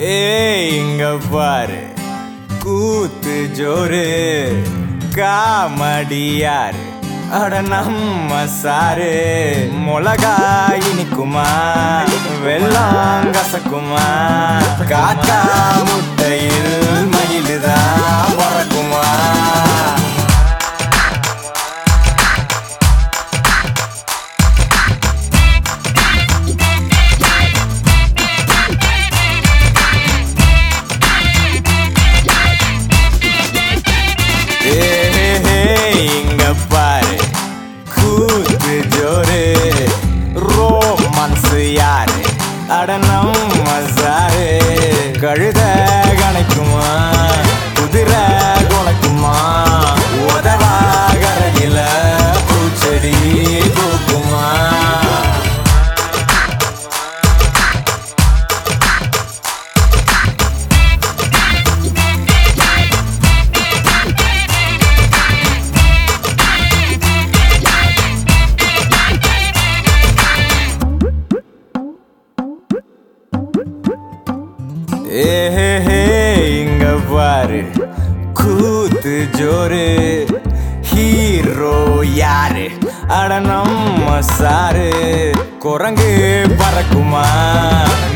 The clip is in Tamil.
ஏய் இங்க பாரு கூத்து ஜோரு காமடியாரு அட நம்ம சாரு மிளகா இனிக்குமா வெள்ளம் கசக்குமா காக்கா முட்டையில் மயிலுதான் பறக்குமா ஏய், இங்க பாரு கூத்து ஜோரு ரோமான்ஸ் யாரு அட நம்ம சாரு கழுத கணக்குமா குதிரை குலைக்குமா உதவா கரையில பூச்செடி பூக்குமா ஏஹே இங்க பாரு கூத்து ஜோரு ஹீரோ யாரு அட நம்ம சாரு குரங்கு பறக்குமா